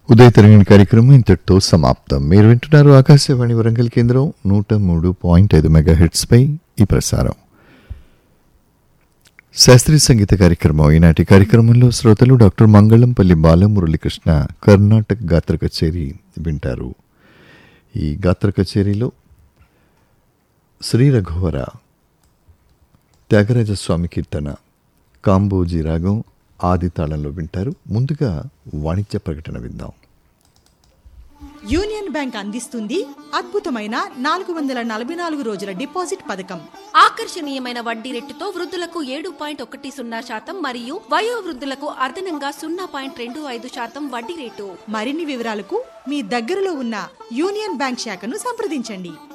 ఉదయ తరంగిణి కార్యక్రమం ఇంతటితో సమాప్తం మీరు వింటున్నారు ఆకాశవాణి వరంగల్ కేంద్రం నూట మూడు పాయింట్ ఐదు మెగా పై ఈ ప్రసారం శాస్త్రీయ సంగీత కార్యక్రమం ఈనాటి కార్యక్రమంలో శ్రోతలు డాక్టర్ మంగళంపల్లి బాలమురళీకృష్ణ కర్ణాటక గాత్ర కచేరీ వింటారు ఈ గాత్ర కచేరీలో శ్రీ రఘువర త్యాగరాజ స్వామి కీర్తన కాంబోజీ రాగం ఆది తాళంలో వింటారు ముందుగా వాణిజ్య ప్రకటన విందాం యూనియన్ బ్యాంక్ అందిస్తుంది అద్భుతమైన నాలుగు వందల నలభై నాలుగు రోజుల డిపాజిట్ పథకం ఆకర్షణీయమైన వడ్డీ రేటుతో వృద్ధులకు ఏడు పాయింట్ ఒకటి సున్నా శాతం మరియు వయో వృద్ధులకు అదనంగా సున్నా పాయింట్ రెండు ఐదు శాతం వడ్డీ రేటు మరిన్ని వివరాలకు మీ దగ్గరలో ఉన్న యూనియన్ బ్యాంక్ శాఖను సంప్రదించండి